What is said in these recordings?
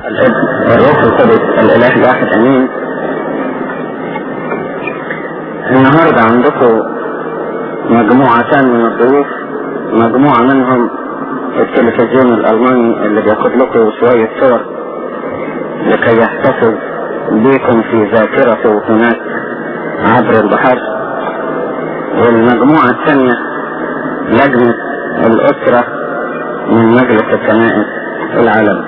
الابن والروح القدس الاله الواحد امين النهارده عندكم مجموعتان من الضيوف مجموعة منهم التلفزيون الألماني اللي بياخد لكم شوية صور لكي يحتفظ بكم في ذاكرته هناك عبر البحر والمجموعة الثانية لجنة الأسرة من مجلس الكنائس العالمي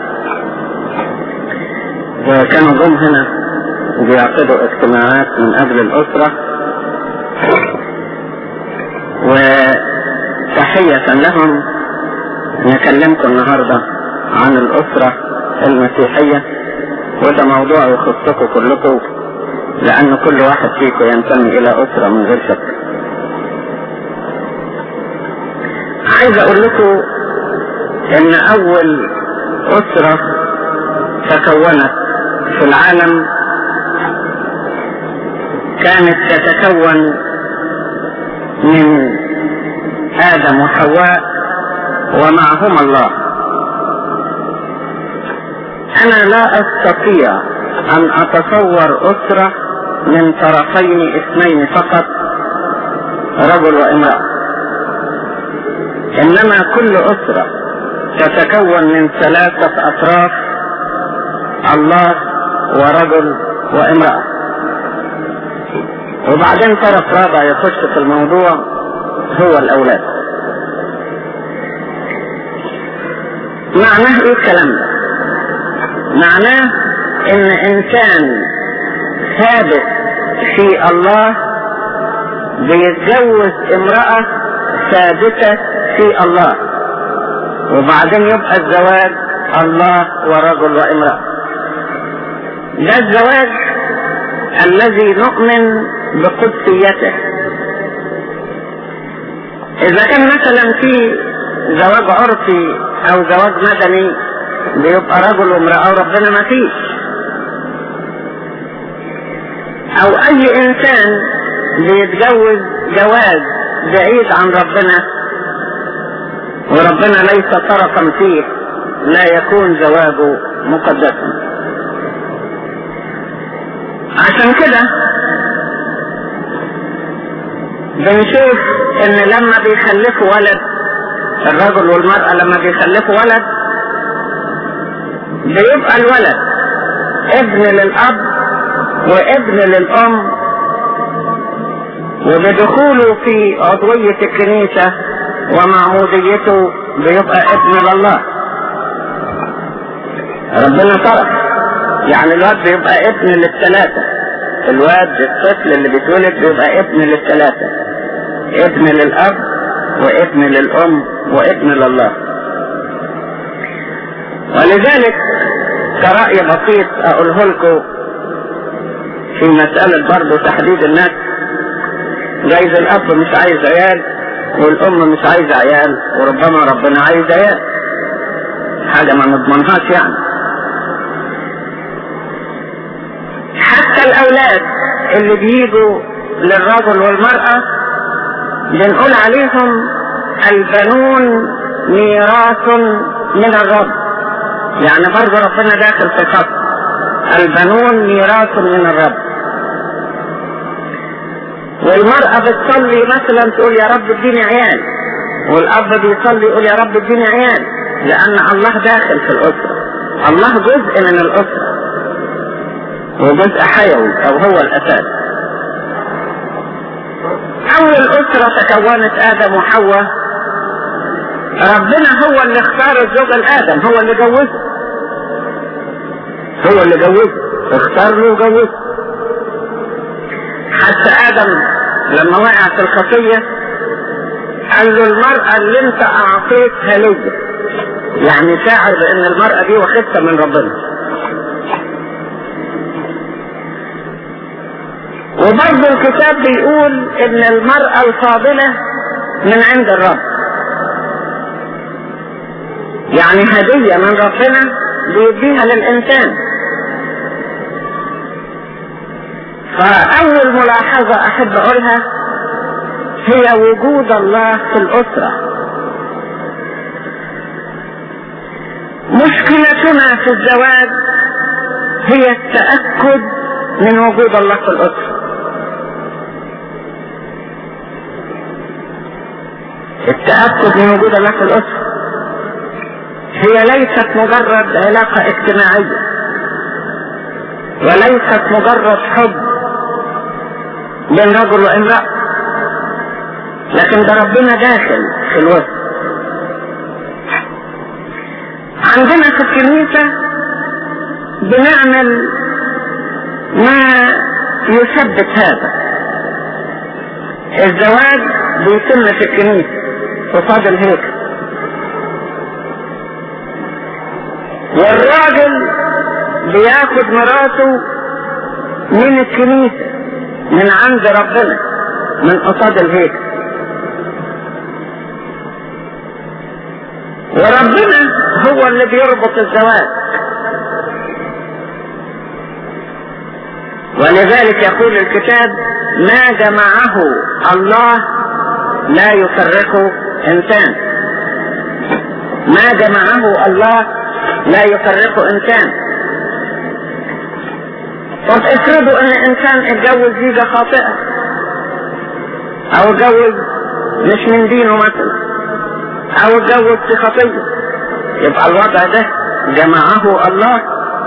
وكانوا جم هنا بيعقدوا اجتماعات من أجل الأسرة وتحية لهم نكلمكم النهاردة عن الأسرة المسيحية وده موضوع يخصكم كلكم لأن كل واحد فيكم ينتمي إلى أسرة من غير شك عايز أقول لكم إن أول أسرة تكونت في العالم كانت تتكون من آدم وحواء ومعهما الله أنا لا أستطيع أن أتصور أسرة من طرفين اثنين فقط رجل وامرأة إنما كل أسرة تتكون من ثلاثة أطراف الله ورجل وامرأة وبعدين طرف رابع يخش في الموضوع هو الأولاد معناه ايه الكلام ده معناه ان انسان ثابت في الله بيتجوز امرأة ثابتة في الله وبعدين يبقى الزواج الله ورجل وامرأة ده الزواج الذي نؤمن بقدسيته اذا كان مثلا في زواج عرفي او زواج مدني بيبقى رجل وامرأة وربنا ما فيش او اي انسان بيتجوز جواز بعيد عن ربنا وربنا ليس طرفا فيه لا يكون زواجه مقدسا عشان كده بنشوف ان لما بيخلفوا ولد الرجل والمرأة لما بيخلفوا ولد بيبقى الولد ابن للأب وابن للأم وبدخوله في عضوية الكنيسة ومعموديته بيبقى ابن لله ربنا طرف يعني الواد بيبقى ابن للثلاثة الواد الطفل اللي بيتولد بيبقى ابن للثلاثة ابن للأب وابن للأم وابن لله ولذلك كرأي بسيط أقوله لكم في مسألة برضه تحديد الناس جايز الأب مش عايز عيال والأم مش عايزة عيال وربما ربنا عايز عيال حاجة ما نضمنهاش يعني حتى الأولاد اللي بيجوا للرجل والمرأة بنقول عليهم البنون ميراث من الرب يعني برضه ربنا داخل في الخط البنون ميراث من الرب والمرأة بتصلي مثلا تقول يا رب اديني عيال والأب بيصلي يقول يا رب اديني عيال لأن الله داخل في الأسرة الله جزء من الأسرة وجزء حيوي أو هو الأساس أول أسرة تكونت آدم وحواء ربنا هو اللي اختار الزوج الآدم هو اللي جوزه هو اللي جوزه اختار له وجوزه حتى آدم لما وقع في الخطية قال له المرأة اللي انت اعطيتها ليا يعني شاعر بان المرأة دي واخدتها من ربنا وبرضه الكتاب بيقول ان المرأة الفاضلة من عند الرب يعني هدية من ربنا بيديها للإنسان فأول ملاحظة أحب أقولها هي وجود الله في الأسرة مشكلتنا في الزواج هي التأكد من وجود الله في الأسرة التأكد من وجود الله في الأسرة هي ليست مجرد علاقة اجتماعية وليست مجرد حب بين رجل وامرأة لكن ده ربنا داخل في الوسط عندنا في الكنيسة بنعمل ما يثبت هذا الزواج بيتم في الكنيسة قصاد الهيكل والراجل بياخد مراته من الكنيسة من عند ربنا من قصاد الهيكل وربنا هو اللي بيربط الزواج ولذلك يقول الكتاب ما جمعه الله لا يفرقه انسان ما جمعه الله لا يفرقه انسان طب افرضوا ان انسان اتجوز زيجة خاطئة او اتجوز مش من دينه مثلا او اتجوز في خطية يبقى الوضع ده جمعه الله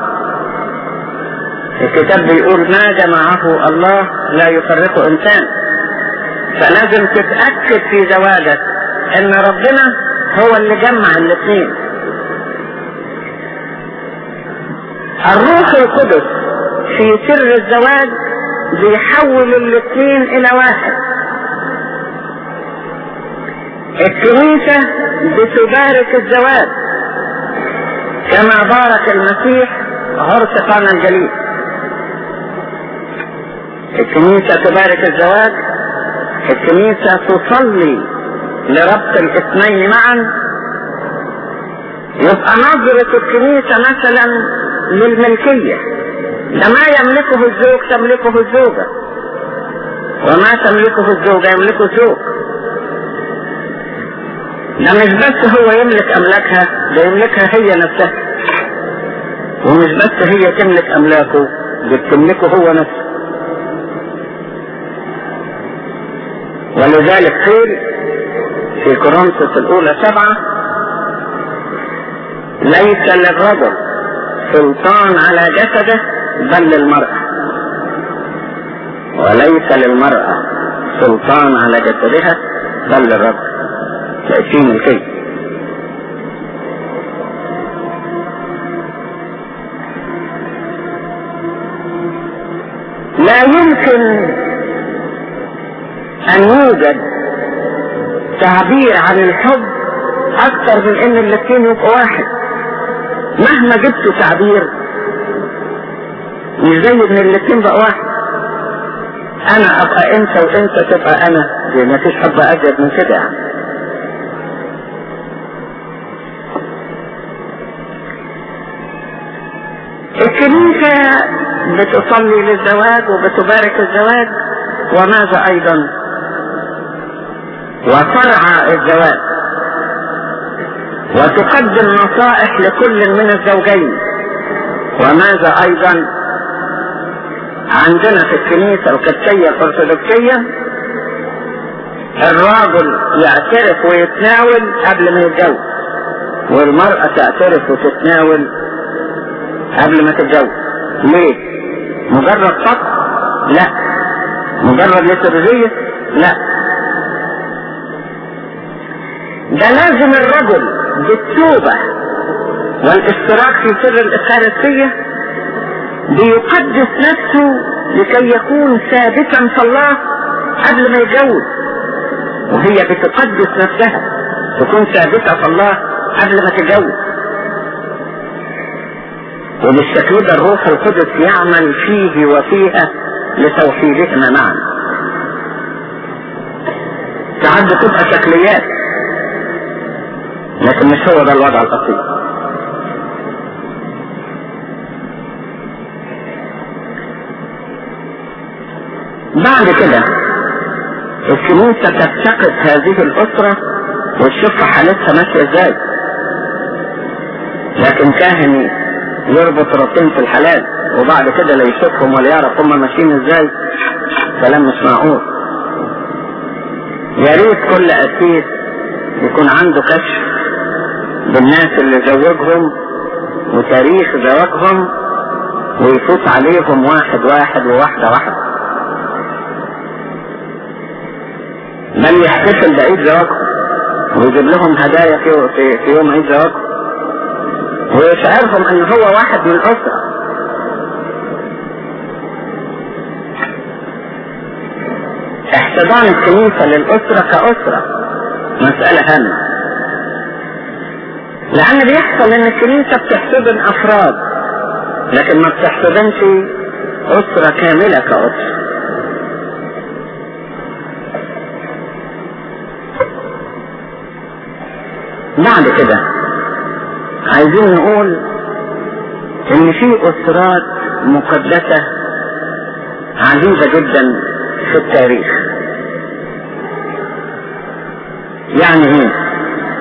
الكتاب بيقول ما جمعه الله لا يفرقه انسان فلازم تتأكد في زواجك ان ربنا هو اللي جمع الاثنين الروح القدس في سر الزواج بيحول الاثنين الى واحد الكنيسة بتبارك الزواج كما بارك المسيح عرس قانا الجليل الكنيسة تبارك الزواج الكنيسة تصلي لربط الاثنين معا يبقى نظرة الكنيسة مثلا للملكية ده ما يملكه الزوج تملكه الزوجة وما تملكه الزوجة يملكه الزوج ده مش بس هو يملك املاكها ده يملكها هي نفسها ومش بس هي تملك املاكه ده بتملكه هو نفسه ولذلك قيل في كورنثوس الاولى سبعة ليس للرجل سلطان على جسده بل للمرأة وليس للمرأة سلطان على جسدها بل للرجل تأتين الكي لا يمكن ان يوجد تعبير عن الحب اكثر من ان الاثنين يبقوا واحد مهما جبتوا تعبير مش زي ان الاثنين بقوا واحد انا ابقى انت وانت تبقى انا دي ما فيش حب ازيد من كده يعني الكنيسة بتصلي للزواج وبتبارك الزواج وماذا ايضا وترعى الزواج وتقدم نصائح لكل من الزوجين وماذا ايضا عندنا في الكنيسة القبطية الارثوذكسية الراجل يعترف ويتناول قبل ما يتجوز والمرأة تعترف وتتناول قبل ما تتجوز ليه مجرد فقط لا مجرد لترجية لا ده لازم الرجل بالتوبة والاشتراك في سر الإخارستية بيقدس نفسه لكي يكون ثابتا في الله قبل ما يتجوز وهي بتقدس نفسها تكون ثابتة في الله قبل ما تتجوز وبالشكل ده الروح القدس يعمل فيه وفيها لتوحيدهما معا ساعات بتبقى شكليات لكن مش هو ده الوضع الاصيل بعد كده الكنيسة تفتقد هذه الأسرة وتشوف حالتها ماشية ازاي لكن لكن كاهن يربط راسين في الحلال وبعد كده لا يشوفهم ولا يعرف هم ماشيين ازاي كلام مش معقول يا ريت كل قسيس يكون عنده كشف بالناس اللي زوجهم وتاريخ زواجهم ويفوت عليهم واحد واحد وواحدة واحدة بل يحتفل بعيد زواجهم ويجيب لهم هدايا في, في, في يوم عيد زواجهم ويشعرهم ان هو واحد من الاسرة احتضان الكنيسة للاسرة كاسرة مسألة هامة لان بيحصل ان الكنيسة بتحتضن افراد لكن ما بتحتضنش اسرة كاملة كاسرة بعد كده عايزين نقول ان في اسرات مقدسة عديدة جدا في التاريخ يعني ايه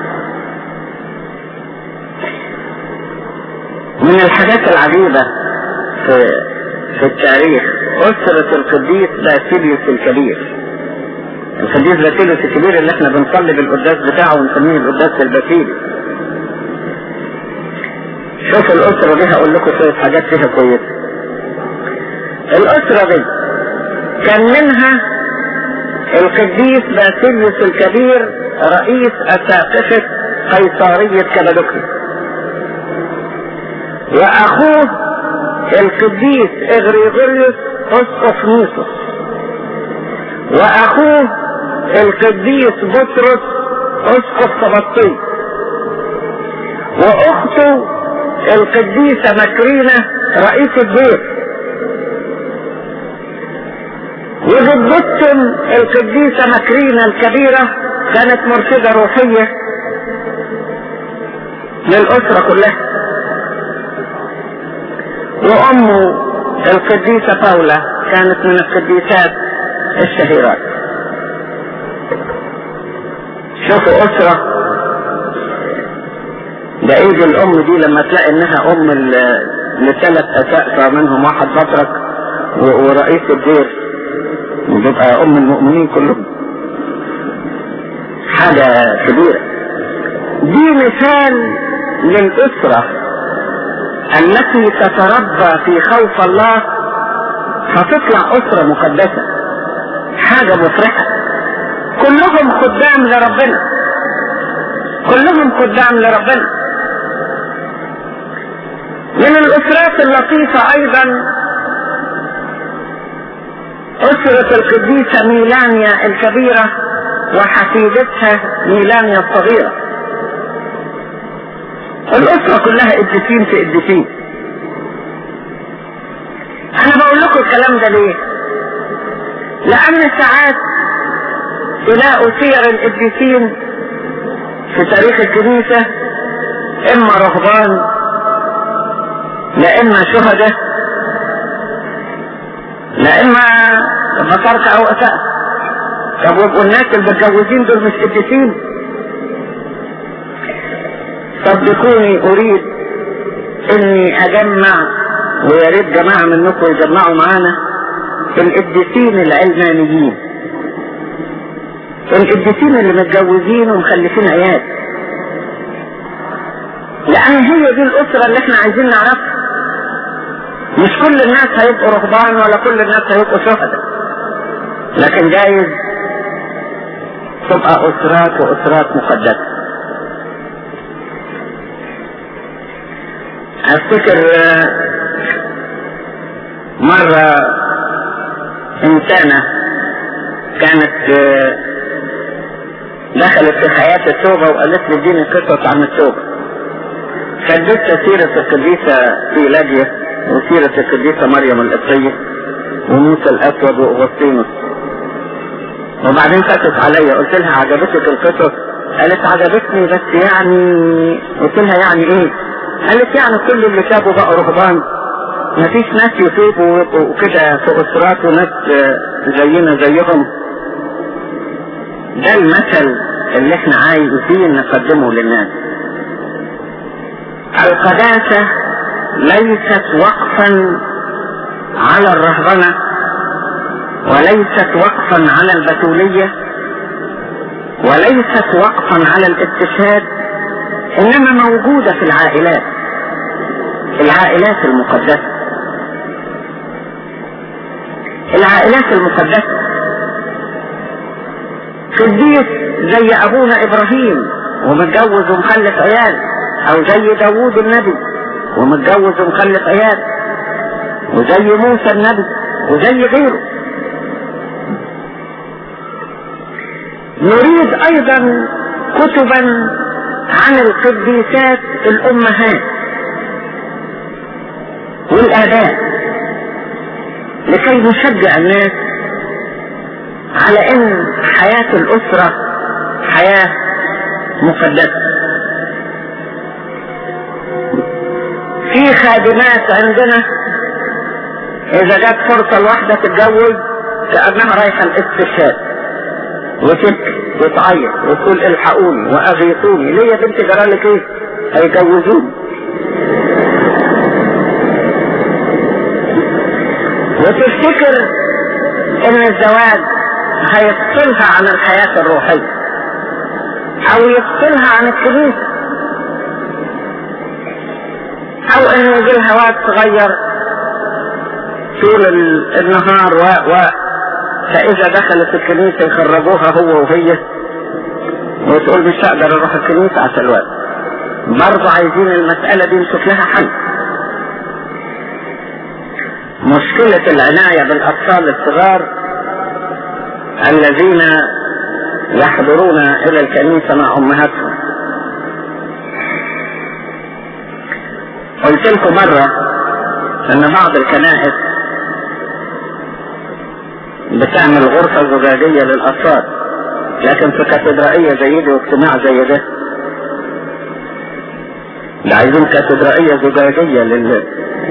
من الحاجات العجيبة في في التاريخ أسرة القديس باسيليوس الكبير القديس باسيليوس الكبير اللي احنا بنصلي بالقداس بتاعه ونسميه القداس الباسيلي شوف الأسرة دي هقول لكم شوية حاجات فيها كويسة الأسرة دي كان منها القديس باسيليوس الكبير رئيس أساقفة قيصرية كبادوكيا واخوه القديس اغريغوريوس اسقف نيسوس واخوه القديس بطرس اسقف سبطي واخته القديسة مكرينة رئيس الدير وجدتهم القديسة مكرينة الكبيرة كانت مرشدة روحية للأسرة كلها وامه القديسة باولا كانت من القديسات الشهيرات شوفوا اسرة ده ايد الام دي لما تلاقي انها ام لثلاث اساء منهم واحد بطرك ورئيس الدير بيبقى ام المؤمنين كلهم حاجة كبيرة دي مثال للأسرة التي تتربى في خوف الله فتطلع أسرة مقدسة حاجة مفرحة كلهم خدام لربنا كلهم خدام لربنا من الأسرات اللطيفة أيضا أسرة القديسة ميلانيا الكبيرة وحفيدتها ميلانيا الصغيرة الأسرة كلها قديسين في قديسين أنا بقول لكم الكلام ده ليه؟ لأن ساعات تلاقوا سير القديسين في تاريخ الكنيسة إما رهبان لا إما شهداء لا إما بطاركة أو أساء طب ويبقوا الناس المتجوزين دول مش قديسين صدقوني اريد اني اجمع ويا ريت جماعة منكم يجمعوا معانا القديسين العلمانيين القديسين اللي متجوزين ومخلفين عيال لان هي دي الاسرة اللي احنا عايزين نعرفها مش كل الناس هيبقوا رهبان ولا كل الناس هيبقوا شهداء لكن جايز تبقى اسرات واسرات مقدسه افتكر مرة انسانة كانت دخلت في حياة التوبة وقالت لي اديني قصص عن التوبة فاديتها سيرة القديسة إيلاجيا وسيرة القديسة مريم القبطية وموسى الأسود وأغسطينوس وبعدين فاتت عليا قلت لها عجبتك القصص قالت عجبتني بس يعني قلت لها يعني ايه قالت يعني كل اللي تابوا بقى رهبان مفيش ناس يتوبوا وكده في اسرات وناس زينا زيهم ده المثل اللي احنا عايزين نقدمه للناس القداسة ليست وقفا على الرهبنة وليست وقفا على البتولية وليست وقفا على الاستشهاد انما موجودة في العائلات العائلات المقدسة العائلات المقدسة قديس زي ابونا ابراهيم ومتجوز ومخلف عيال او زي داوود النبي ومتجوز ومخلف عيال وزي موسى النبي وزي غيره نريد ايضا كتبا عن القديسات الامهات والاباء لكي نشجع الناس على ان حياة الاسرة حياة مقدسة في خادمات عندنا اذا جت فرصة الواحدة تتجوز كأنها رايحة الاستشهاد وتبكي وتعيط وتقول الحقوني واغيثوني ليه يا بنتي جرالك ايه هيجوزوني وتفتكر ان الزواج هيفصلها عن الحياة الروحية او يفصلها عن الكنيسة او ان يجي لها وقت صغير طول النهار و و فاذا دخلت الكنيسة يخرجوها هو وهي وتقول مش هقدر اروح الكنيسة عشان الوقت برضه عايزين المسألة دي نشوف لها حل مشكلة العناية بالاطفال الصغار الذين يحضرون الى الكنيسة مع امهاتهم قلت لكم مرة ان بعض الكنائس بتعمل غرفة زجاجية للاطفال لكن في كاتدرائية زي دي واجتماع زي ده ده عايزين كاتدرائية زجاجية لل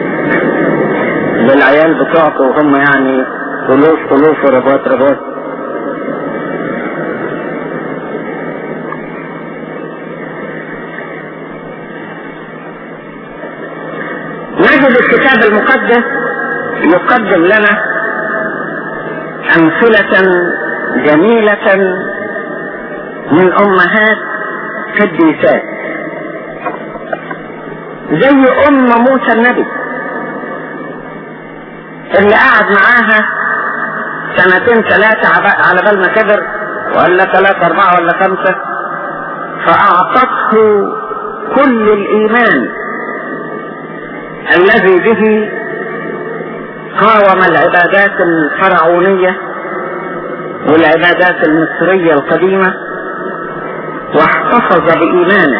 للعيال بتوعكم وهم يعني ألوف ألوف ورباط رباط نجد الكتاب المقدس يقدم لنا أمثلة جميلة من أمهات قديسات زي أم موسى النبي اللي قعد معاها سنتين ثلاثة على بال ما كبر ولا ثلاثة أربعة ولا خمسة فأعطته كل الإيمان الذي به قاوم العبادات الفرعونية والعبادات المصرية القديمة واحتفظ بإيمانه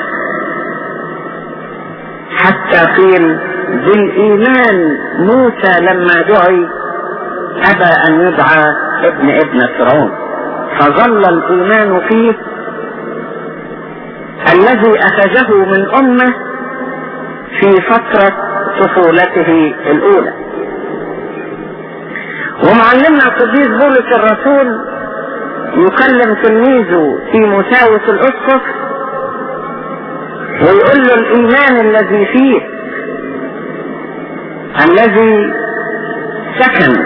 حتى قيل بالإيمان موسى لما دعي أبى أن يدعى ابن ابن فرعون فظل الإيمان فيه الذي أخذه من أمه في فترة طفولته الأولى ومعلمنا القديس بولس الرسول يكلم تلميذه في مساوس الأسقف ويقول له الإيمان الذي فيه الذي سكن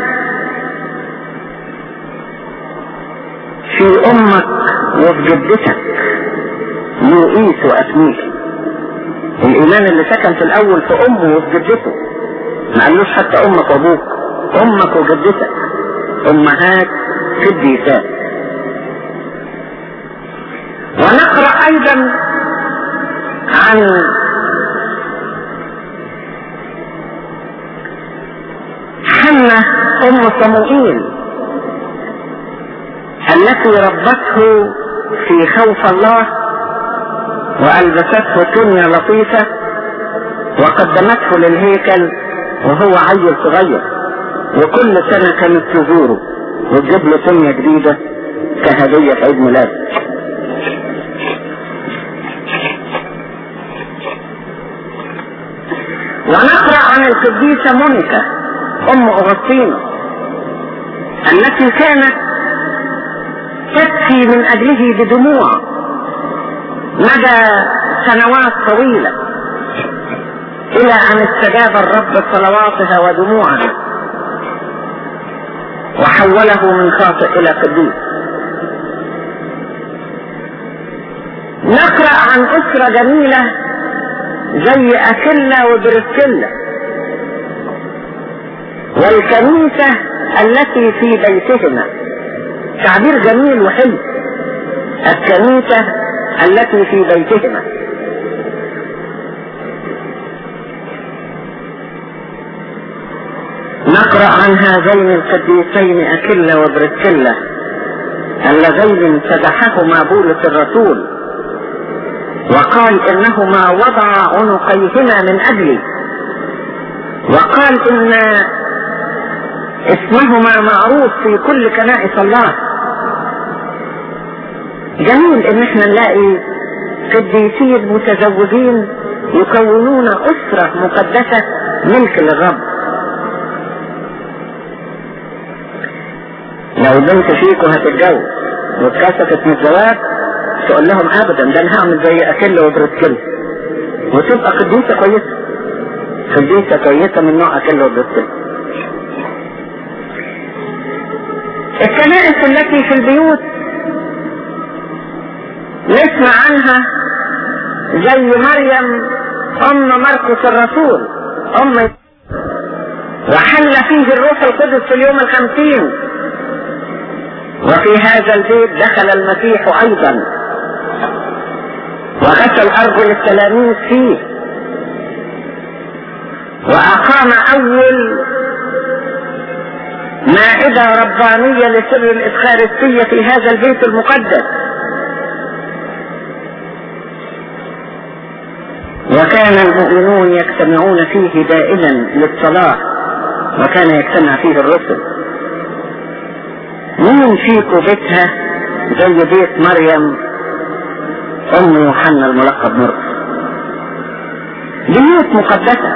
في أمك وفي جدتك يؤيس وأسميك الإيمان اللي سكن في الأول في أمه وفي جدته ما قالوش حتى أمك وأبوك أمك وجدتك أمهات قديسات ونقرأ أيضا عن حنة أم صموئيل التي ربته في خوف الله وألبسته تنية لطيفة وقدمته للهيكل وهو عيل صغير وكل سنة كانت تزوره وتجيب له تنية جديدة كهدية في عيد ميلاده ونقرأ عن القديسة مونيكا أم أغسطين التي كانت تبكي من أجله بدموع مدى سنوات طويلة الى ان استجاب الرب صلواتها ودموعها وحوله من خاطئ الى قديس نقرأ عن اسرة جميلة زي اكلة وبرسكلة والكنيسة التي في بيتهما تعبير جميل وحلو الكنيسة التي في بيتهما نقرأ عن هذين القديسين أكلة وبرسكلة اللذين فتحهما بولس الرسول وقال إنهما وضع عنقيهما من أجلي وقال إن اسمهما معروف في كل كنائس الله جميل ان احنا نلاقي قديسين متزوجين يكونون اسرة مقدسة ملك للرب لو بنت فيكم هتتجوز واتكسفت من الزواج تقول لهم ابدا ده انا هعمل زي اكل وبرسكل وتبقى قديسة كويسة قديسة كويسة من نوع اكل وبرسكل الكنائس التي في البيوت نسمع عنها زي مريم ام مرقس الرسول ام وحل فيه الروح القدس في اليوم الخمسين وفي هذا البيت دخل المسيح ايضا وغسل ارجل التلاميذ فيه واقام اول مائدة ربانية لسر الإفخارستية في هذا البيت المقدس وكان المؤمنون يجتمعون فيه دائما للصلاة وكان يجتمع فيه الرسل مين فيكم بيتها زي بيت مريم ام يوحنا الملقب مرقس بيوت مقدسة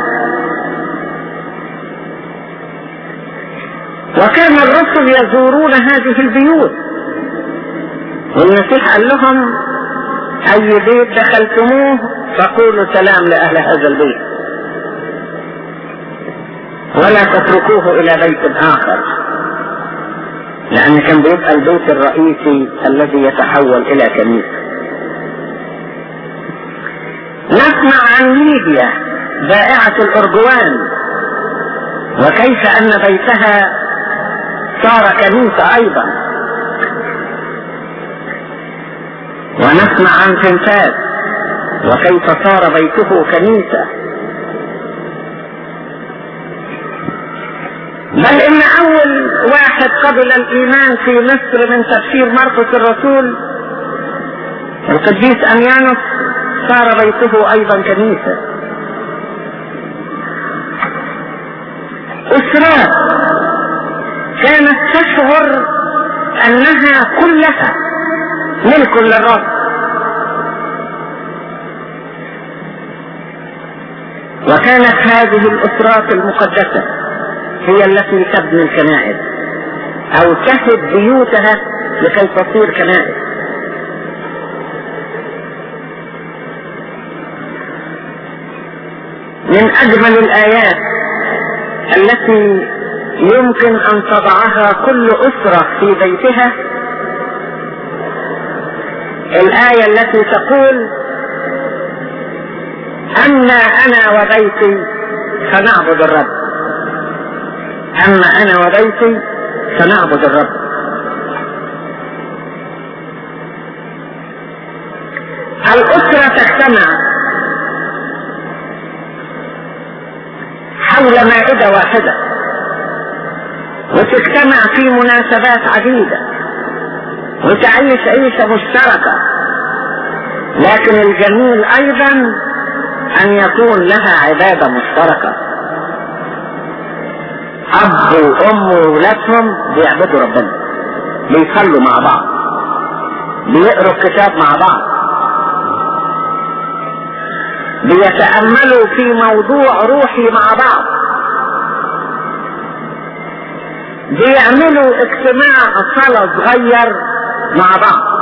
وكان الرسل يزورون هذه البيوت والمسيح قال لهم اي بيت دخلتموه فقولوا سلام لاهل هذا البيت ولا تتركوه الى بيت اخر لان كان بيبقى البيت الرئيسي الذي يتحول الى كنيسه نسمع عن ليبيا بائعة الأرجوان وكيف أن بيتها صار كنيسة أيضا ونسمع عن تنفاس وكيف صار بيته كنيسة بل إن أول واحد قبل الإيمان في مصر من تبشير مرقس الرسول القديس أميانوس صار بيته أيضا كنيسة أسرات كانت تشعر أنها كلها ملك للرب وكانت هذه الأسرات المقدسة هي التي تبني الكنائس أو تهد بيوتها لكي تصير كنائس من أجمل الآيات التي يمكن أن تضعها كل أسرة في بيتها الآية التي تقول أما أنا وبيتي فنعبد الرب أما أنا وبيتي فنعبد الرب الأسرة تجتمع حول مائدة واحدة وتجتمع في مناسبات عديدة وتعيش عيشة مشتركة لكن الجميل أيضا أن يكون لها عبادة مشتركة أب وأم وولادهم بيعبدوا ربنا بيصلوا مع بعض بيقروا الكتاب مع بعض بيتأملوا في موضوع روحي مع بعض بيعملوا اجتماع صلاة صغير مع بعض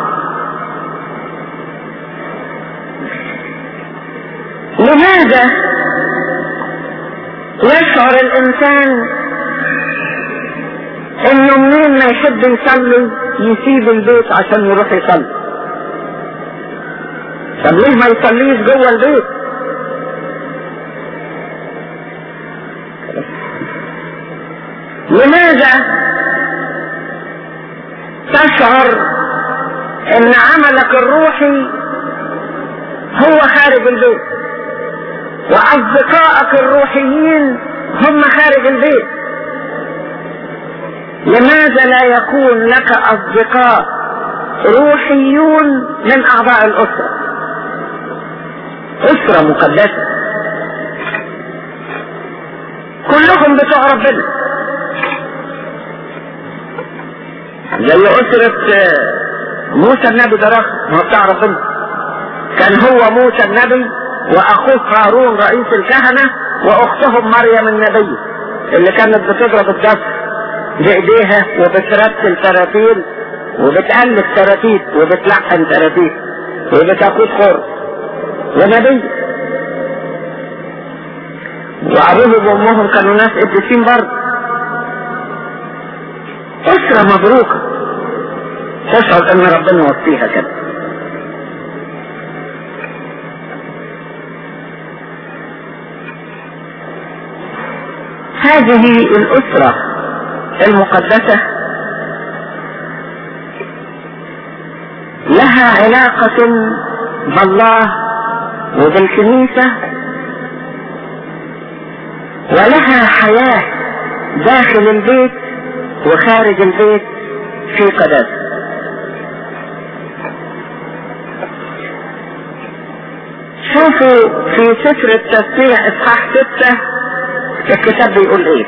لماذا يشعر الانسان انه منين ما يحب يصلي يسيب البيت عشان يروح يصلي طب ليه ما يصليش جوه البيت لماذا تشعر ان عملك الروحي هو خارج البيت واصدقائك الروحيين هم خارج البيت لماذا لا يكون لك اصدقاء روحيون من اعضاء الاسره اسره مقدسه كلهم بتوع ربنا زي أسرة موسى النبي ده رخ ما هو بتاع ربنا كان هو موسى النبي وأخوه هارون رئيس الكهنة وأختهم مريم النبي اللي كانت بتضرب الدف بإيديها وبترتل تراتيل وبتألف تراتيل وبتلحن تراتيل وبتاخد خر ونبي وأبوهم وأمهم كانوا ناس قديسين برضه أسرة مبروكة تشعر ان ربنا وفيها كده هذه الأسرة المقدسة لها علاقة بالله وبالكنيسة ولها حياة داخل البيت وخارج البيت في قداسة شوفوا في سفر التسبيح اصحاح ستة الكتاب بيقول ايه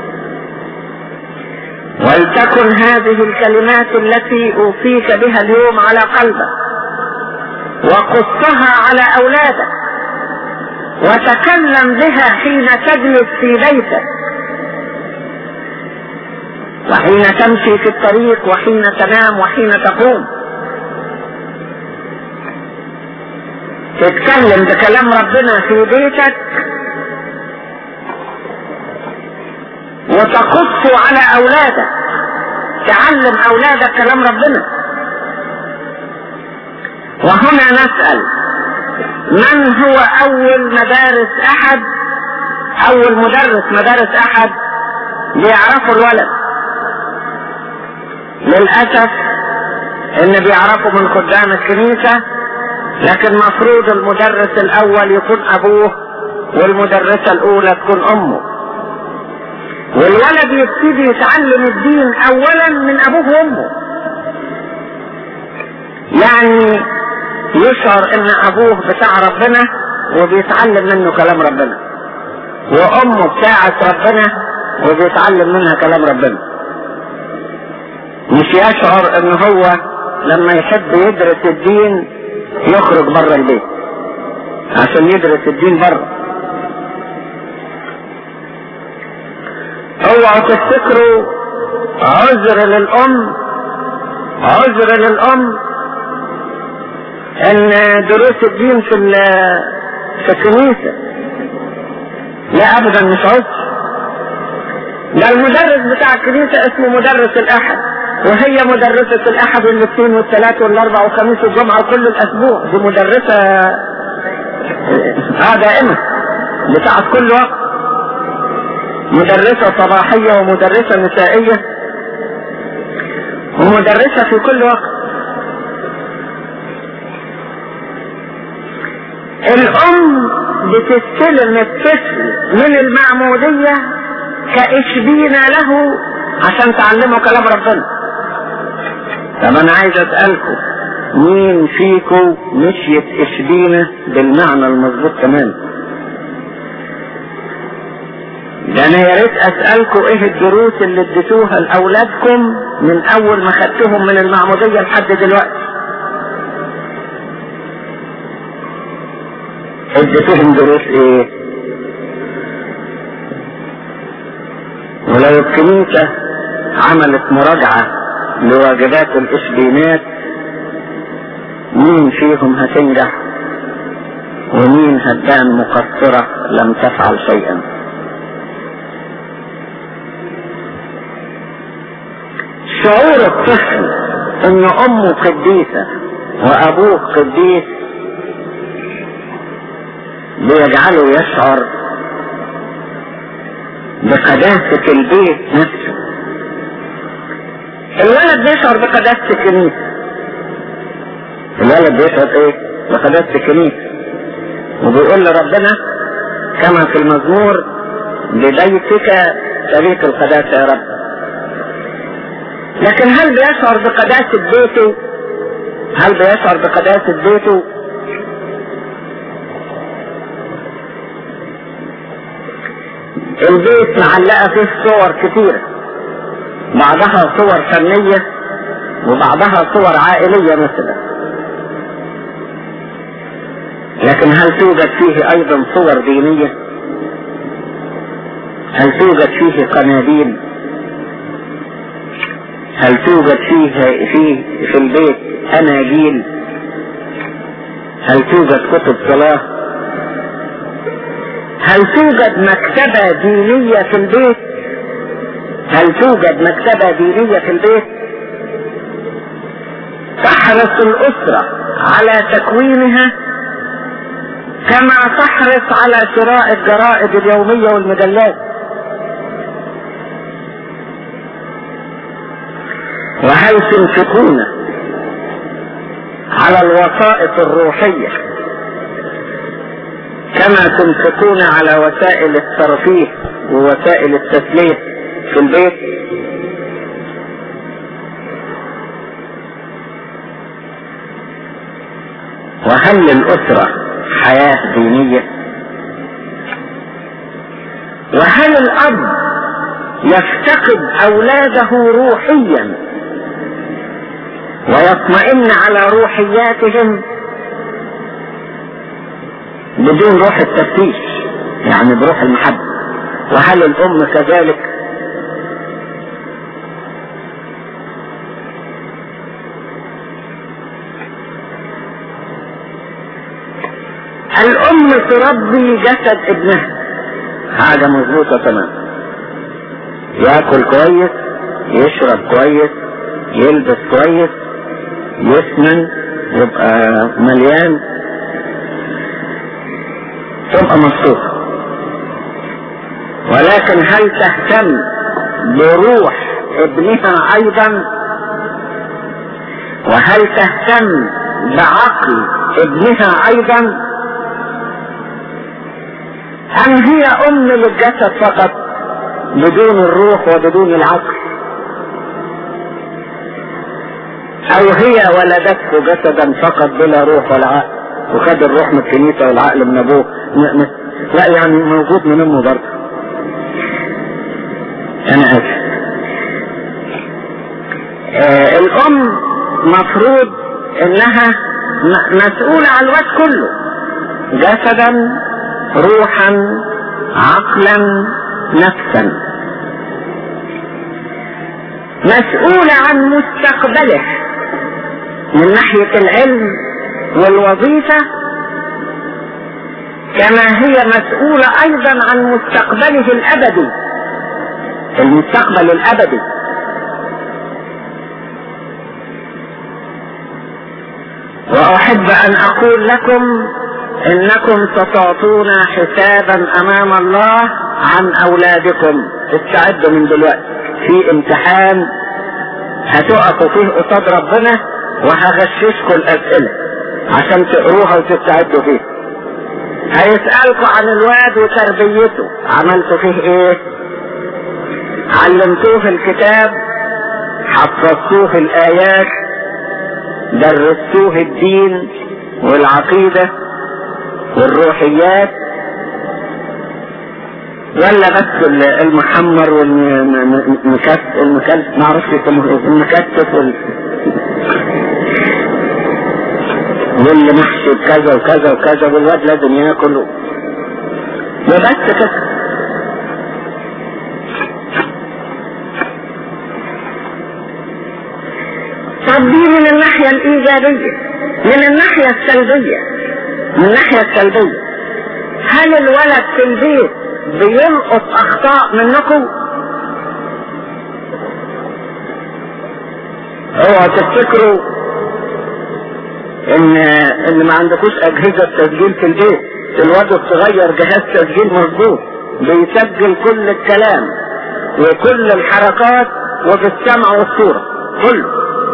ولتكن هذه الكلمات التي اوصيك بها اليوم على قلبك وقصها على اولادك وتكلم بها حين تجلس في بيتك وحين تمشي في الطريق وحين تنام وحين تقوم تتكلم بكلام ربنا في بيتك وتقصه على اولادك تعلم اولادك كلام ربنا وهنا نسأل من هو اول مدارس احد اول مدرس مدارس احد بيعرفوا الولد للأسف ان بيعرفوا من خدام الكنيسة لكن مفروض المدرس الاول يكون ابوه والمدرسة الاولى تكون امه والولد يبتدي يتعلم الدين اولا من ابوه وامه يعني يشعر ان ابوه بتاع ربنا وبيتعلم منه كلام ربنا وامه بتاعت ربنا وبيتعلم منها كلام ربنا مش يشعر ان هو لما يحب يدرس الدين يخرج بره البيت عشان يدرس الدين بره اوعوا تفتكروا عذر للام عذر للام ان دروس الدين في في الكنيسه لا ابدا مش عذر ده المدرس بتاع الكنيسه اسمه مدرس الاحد وهي مدرسة الأحد والاثنين والثلاث والأربع والخميس والجمعة وكل الأسبوع دي مدرسة اه دائمة بتاعت كل وقت مدرسة صباحية ومدرسة نسائية ومدرسة في كل وقت الأم بتستلم الطفل من المعمودية كإشبينا له عشان تعلمه كلام ربنا طب انا عايز اسألكم مين فيكم مشيت اشبينة بالمعنى المظبوط تمام ده انا يا ريت اسألكم ايه الدروس اللي اديتوها لاولادكم من اول ما خدتهم من المعمودية لحد دلوقتي اديتوهم دروس ايه ولو الكنيسة عملت مراجعة لواجبات الإشبينات مين فيهم هتنجح ومين هتبان مقصرة لم تفعل شيئا شعور الطفل ان امه قديسة وابوه قديس بيجعله يشعر بقداسة البيت نفسه الولد بيشعر بقداسة الكنيسة الولد بيشعر ايه بقداسة الكنيسة وبيقول لربنا كما في المزمور ببيتك طريق القداسة يا رب لكن هل بيشعر بقداسة بيته هل بيشعر بقداسة بيته البيت معلقة فيه صور كتيرة بعضها صور فنية وبعضها صور عائلية مثلا لكن هل توجد فيه ايضا صور دينية هل توجد فيه قناديل هل توجد فيه فيه في البيت اناجيل هل توجد كتب صلاة هل توجد مكتبة دينية في البيت هل توجد مكتبة دينية في البيت تحرص الأسرة على تكوينها كما تحرص على شراء الجرائد اليومية والمجلات وهل تنفقون على الوسائط الروحية كما تنفقون على وسائل الترفيه ووسائل التسلية في البيت وهل للأسرة حياة دينية وهل الأب يفتقد أولاده روحيا ويطمئن على روحياتهم بدون روح التفتيش يعني بروح المحبة وهل الأم كذلك الأم تربي جسد ابنها حاجة مظبوطة تمام ياكل كويس يشرب كويس يلبس كويس يسمن يبقى مليان تبقى مبسوطة ولكن هل تهتم بروح ابنها ايضا وهل تهتم بعقل ابنها ايضا ام هي ام للجسد فقط بدون الروح وبدون العقل او هي ولدته جسدا فقط بلا روح ولا عقل وخد الروح من الكنيسة والعقل من ابوه م- م- لا يعني موجود من امه برضه انا اسف آه الام مفروض انها م- مسؤولة عن الواد كله جسدا روحا عقلا نفسا مسؤولة عن مستقبله من ناحية العلم والوظيفة كما هي مسؤولة ايضا عن مستقبله الابدي المستقبل الابدي واحب ان اقول لكم انكم ستعطون حسابا امام الله عن اولادكم استعدوا من دلوقتي في امتحان هتقفوا فيه قصاد ربنا وهغششكم الاسئله عشان تقروها وتستعدوا فيه هيسألكوا عن الواد وتربيته عملتوا فيه ايه علمتوه الكتاب حفظتوه الايات درستوه الدين والعقيدة والروحيات ولا بس المحمر والمكتف المكتف ما اعرفش يسموه ايه المكتف وال واللي محشي بكذا وكذا وكذا والواد لازم ياكل وبس كده طب دي من الناحية الإيجابية من الناحية السلبية من الناحية السلبية هل الولد في البيت بيلقط أخطاء منكم؟ اوعوا تفتكروا ان ان ما عندكوش اجهزة تسجيل في البيت الواد الصغير جهاز تسجيل مظبوط بيسجل كل الكلام وكل الحركات وبالسمع والصورة كله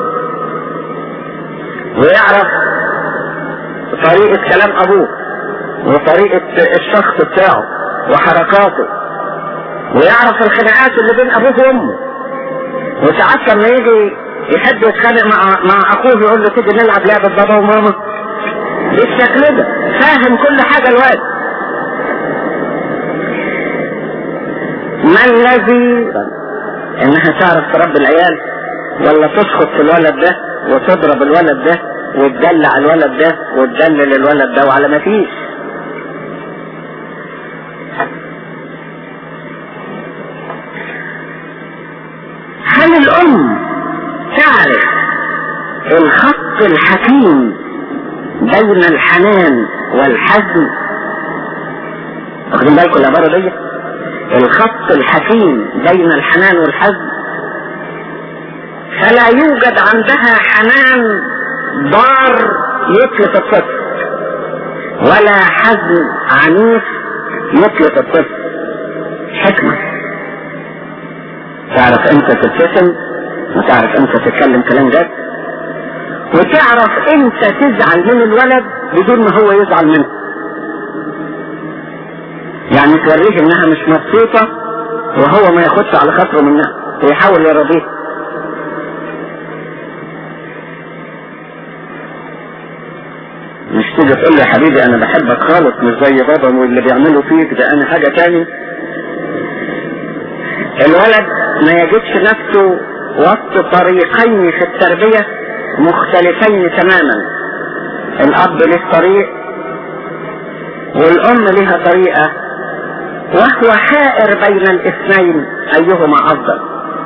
ويعرف طريقة كلام ابوه وطريقة الشخص بتاعه وحركاته ويعرف الخناقات اللي بين ابوه وامه وساعات لما يجي يحب يتخانق مع مع اخوه يقول له تيجي نلعب لعبة بابا وماما بالشكل ده فاهم كل حاجة الواد ما الذي انها تعرف تربي العيال ولا تسخط في الولد ده وتضرب الولد ده وتدلع الولد ده وتدلل الولد ده وعلى ما فيش هل الام تعرف الخط الحكيم بين الحنان والحزن واخدين بالكم العبارة دي الخط الحكيم بين الحنان والحزن فلا يوجد عندها حنان ضار يتلف الطفل ولا حزن عنيف يتلف الطفل حكمة تعرف انت تبتسم وتعرف انت تتكلم كلام جد وتعرف انت تزعل من الولد بدون ما هو يزعل منه يعني توريه انها مش مبسوطة وهو ما ياخدش على خاطره منها ويحاول يرضيه مش تيجي تقول لي يا حبيبي انا بحبك خالص مش زي بابا واللي بيعملوا فيك ده انا حاجة تاني الولد ما يجدش نفسه وسط طريقين في التربية مختلفين تماما الاب له طريق والام لها طريقة وهو حائر بين الاثنين ايهما افضل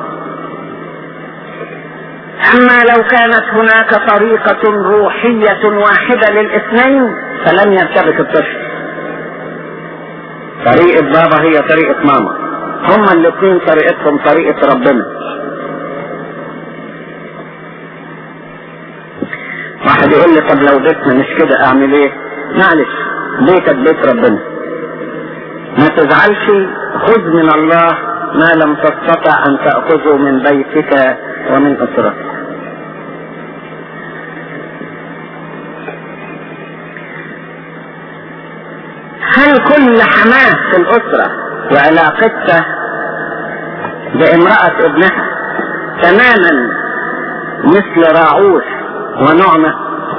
اما لو كانت هناك طريقة روحية واحدة للاثنين فلن يرتبك الطفل طريقة بابا هي طريقة ماما هما الاثنين طريقتهم طريقة ربنا واحد يقول لي طب لو بيتنا مش كده اعمل ايه معلش بيتك بيت ربنا ما تزعلش خذ من الله ما لم تستطع ان تأخذه من بيتك ومن اسرتك هل كل حماس في الاسرة وعلاقتها بامرأة ابنها تماما مثل راعوث ونعمة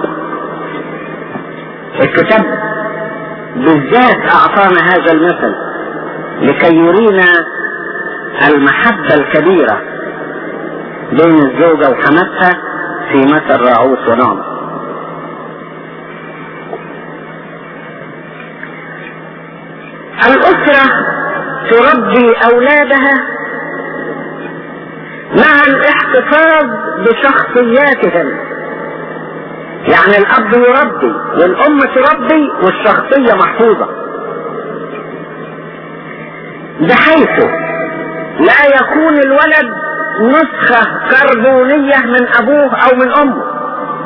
الكتاب بالذات اعطانا هذا المثل لكي يرينا المحبة الكبيرة بين الزوجة وحماتها في مثل راعوث ونعمة الأسرة تربي أولادها مع الاحتفاظ بشخصياتهم يعني الأب يربي والأم تربي والشخصية محفوظة بحيث لا يكون الولد نسخة كربونية من أبوه أو من أمه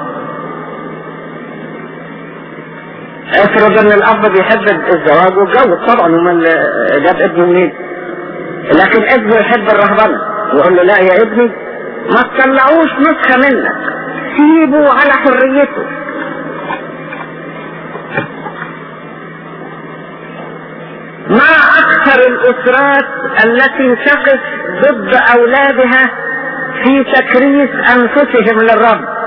افرض ان الاب بيحب الزواج والجوز طبعا امال جاب ابنه منين لكن ابنه يحب الرهبنه يقول له لا يا ابني ما تطلعوش نسخه منك سيبه على حريته ما اكثر الاسرات التي تقف ضد اولادها في تكريس انفسهم للرب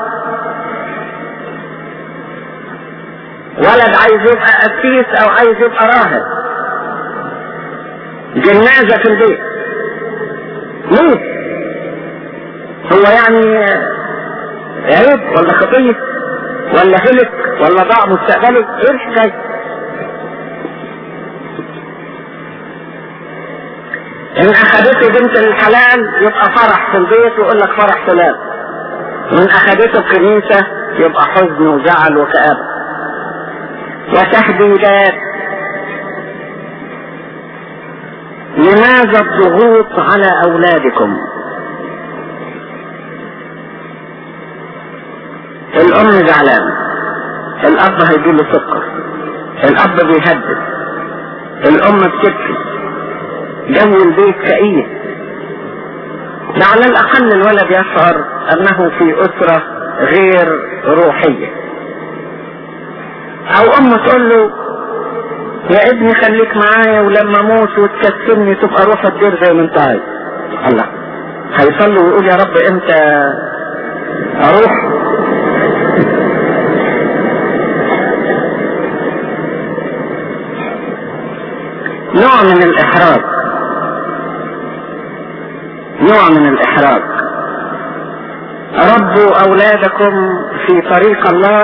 ولد عايز يبقى قسيس او عايز يبقى راهب جنازة في البيت ليه هو يعني عيب ولا خطية ولا هلك ولا ضاع مستقبله ايه الحكاية ان اخدته بنت الحلال يبقى فرح في البيت ويقول لك فرح فلان وان اخدته الكنيسة يبقى حزن وزعل وكآبة وتهديدات لماذا الضغوط على اولادكم الام زعلانة الاب هيجيله سكر الاب بيهدد الام بتبكي جو البيت كئيب ده على الاقل الولد يشعر انه في اسرة غير روحية او ام تقول له يا ابني خليك معايا ولما اموت وتكسبني تبقى روح الدير زي ما انت عايز الله هيصلي ويقول يا رب امتى اروح نوع من الاحراج نوع من الاحراج ربوا اولادكم في طريق الله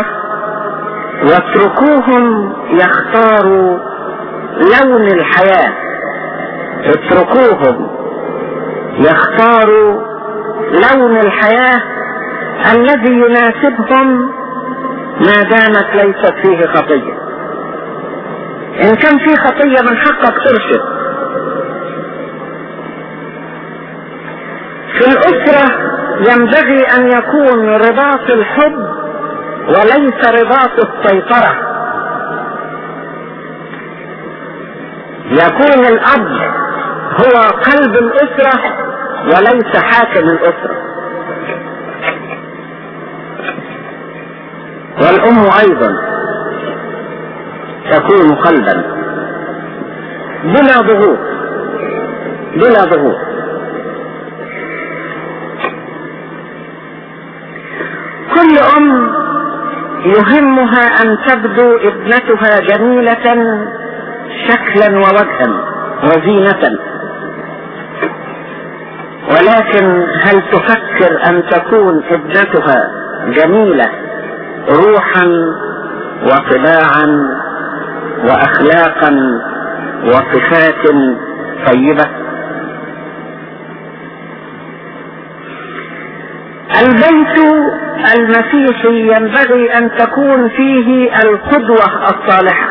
واتركوهم يختاروا لون الحياة اتركوهم يختاروا لون الحياة الذي يناسبهم ما دامت ليست فيه خطية ان كان في خطية من حقك ترشد في الاسرة ينبغي ان يكون رباط الحب وليس رباط السيطرة يكون الاب هو قلب الاسرة وليس حاكم الاسرة والام ايضا تكون قلبا بلا ضغوط بلا ضغوط كل ام يهمها ان تبدو ابنتها جميلة شكلا ووجها وزينة ولكن هل تفكر ان تكون ابنتها جميلة روحا وطباعا واخلاقا وصفات طيبة البيت المسيحي ينبغي ان تكون فيه القدوة الصالحة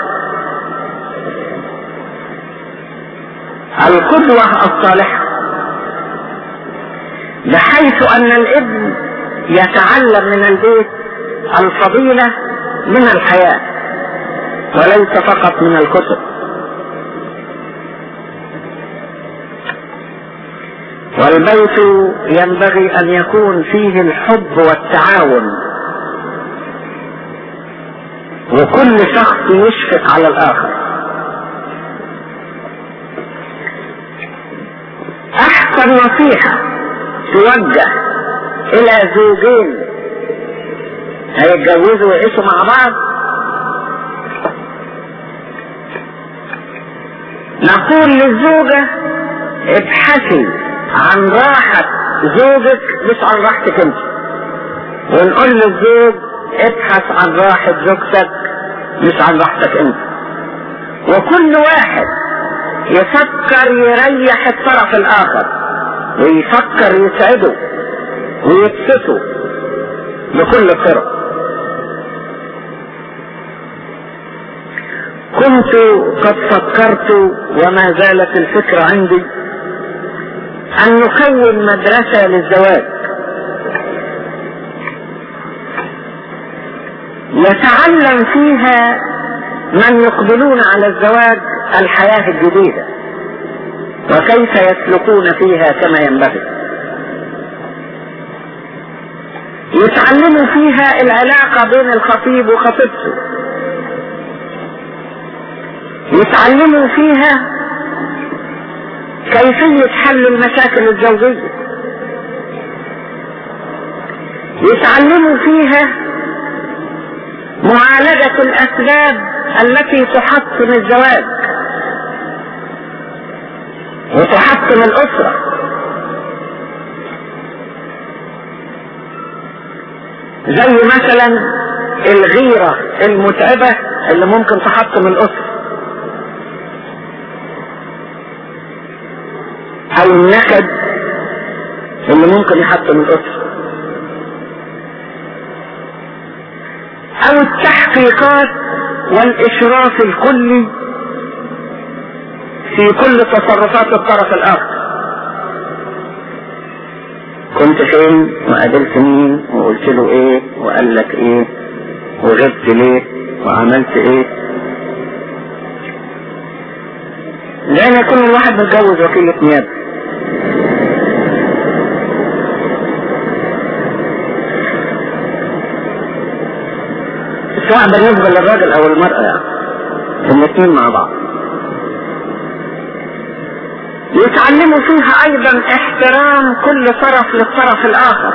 القدوة الصالحة بحيث ان الابن يتعلم من البيت الفضيلة من الحياة وليس فقط من الكتب والبيت ينبغي ان يكون فيه الحب والتعاون وكل شخص يشفق على الاخر احسن نصيحة توجه الى زوجين هيتجوزوا ويعيشوا مع بعض نقول للزوجة ابحثي عن راحة زوجك مش عن راحتك انت ونقول للزوج ابحث عن راحة زوجتك مش عن راحتك انت وكل واحد يفكر يريح الطرف الاخر ويفكر يسعده ويبسطه بكل الطرق كنت قد فكرت وما زالت الفكرة عندي ان نكون مدرسة للزواج يتعلم فيها من يقبلون على الزواج الحياة الجديدة وكيف يسلكون فيها كما ينبغي يتعلموا فيها العلاقة بين الخطيب وخطيبته يتعلموا فيها كيفية حل المشاكل الزوجية يتعلموا فيها معالجة الأسباب التي تحطم الزواج وتحطم الأسرة زي مثلا الغيرة المتعبة اللي ممكن تحطم الأسرة او النكد اللي ممكن يحطم الاسره او التحقيقات والاشراف الكلي في كل تصرفات الطرف الاخر كنت فين وقابلت مين وقلت له ايه وقال لك ايه وغبت ليه وعملت ايه لان يكون الواحد متجوز وكيلة نيابة سواء بالنسبة للراجل او المرأة يعني الاثنين مع بعض يتعلموا فيها ايضا احترام كل طرف للطرف الاخر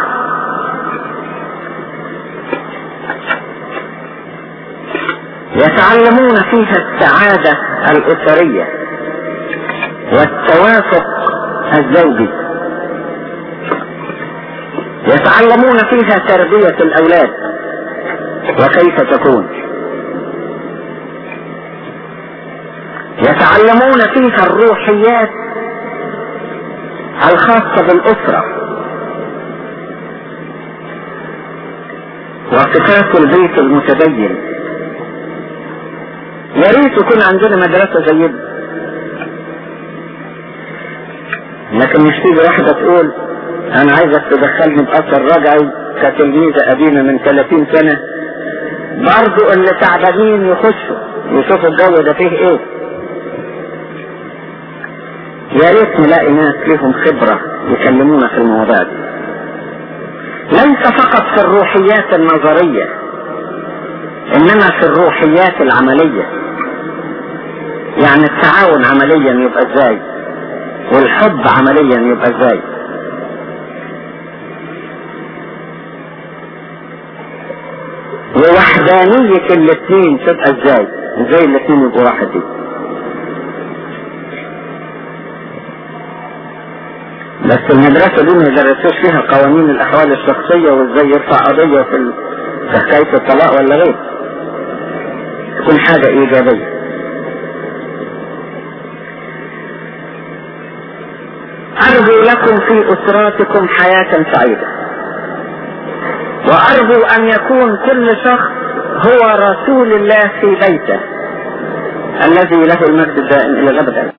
يتعلمون فيها السعادة الاسرية والتوافق الزوجي يتعلمون فيها تربية الاولاد وكيف تكون يتعلمون فيها الروحيات الخاصة بالأسرة وصفات البيت المتدين يا ريت يكون عندنا مدرسة زي دي لكن مش تيجي واحدة تقول أنا عايزك تدخلني بأثر رجعي كتلميذة قديمة من 30 سنة برضو اللي تعبانين يخشوا يشوفوا الجو ده فيه ايه يا ريت نلاقي ناس لهم خبرة يكلمونا في المواضيع دي ليس فقط في الروحيات النظرية انما في الروحيات العملية يعني التعاون عمليا يبقى ازاي والحب عمليا يبقى ازاي ووحدانية الاثنين تبقى ازاي ازاي الاثنين يبقوا واحد دي بس المدرسة دي ما يدرسوش فيها قوانين الأحوال الشخصية وإزاي يرفع قضية في ال- في حكاية الطلاق ولا غير تكون حاجة إيجابية أرجو لكم في أسراتكم حياة سعيدة وأرجو أن يكون كل شخص هو رسول الله في بيته الذي له المجد الدائم إلى الأبد